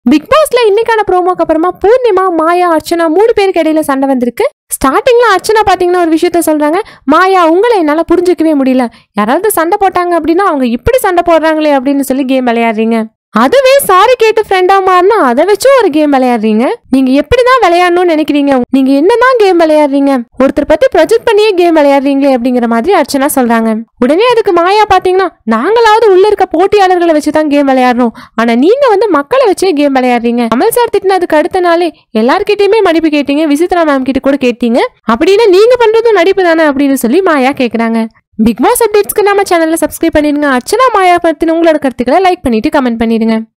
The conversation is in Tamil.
பிக் பாஸ்ல இன்னைக்கான ப்ரோமோக்கு அப்புறமா பூர்ணிமா மாயா அர்ச்சனா மூணு பேருக்கு இடையில சண்டை வந்திருக்கு ஸ்டார்டிங்ல அர்ச்சனா பாத்தீங்கன்னா ஒரு விஷயத்த சொல்றாங்க மாயா உங்களை என்னால புரிஞ்சுக்கவே முடியல யாராவது சண்டை போட்டாங்க அப்படின்னா அவங்க இப்படி சண்டை போடுறாங்களே அப்படின்னு சொல்லி கேம் விளையாடுறீங்க அதுவே சாரி கேட்டு ஃப்ரெண்டா மாறினா அதை வச்சும் ஒரு கேம் விளையாடுறீங்க நீங்க எப்படிதான் விளையாடணும்னு நினைக்கிறீங்க நீங்க என்னதான் கேம் விளையாடுறீங்க ஒருத்தர் பத்தி ப்ரொஜெக்ட் பண்ணியே கேம் விளையாடுறீங்களே அப்படிங்கிற மாதிரி அர்ச்சனா சொல்றாங்க உடனே அதுக்கு மாயா பாத்தீங்கன்னா நாங்களாவது உள்ள இருக்க போட்டியாளர்களை வச்சு தான் கேம் விளையாடுறோம் ஆனா நீங்க வந்து மக்களை வச்சே கேம் விளையாடுறீங்க கமல் சார் திட்டினதுக்கு அடுத்த நாளே எல்லார்கிட்டயுமே மன்னிப்பு கேட்டீங்க விசித்ரா மேம் கிட்ட கூட கேட்டீங்க அப்படின்னா நீங்க பண்றதும் நடிப்பு தானே அப்படின்னு சொல்லி மாயா கேக்குறாங்க பிக் பாஸ் அப்டேட்ஸ்க்கு நம்ம சேனல்ல சப்ஸ்கிரைப் பண்ணிடுங்க அர்ச்சனா மாயா பத்தின உங்களோட கருத்துக்களை லைக் பண்ணிட்டு கமெண்ட் பண்ணிடுங்க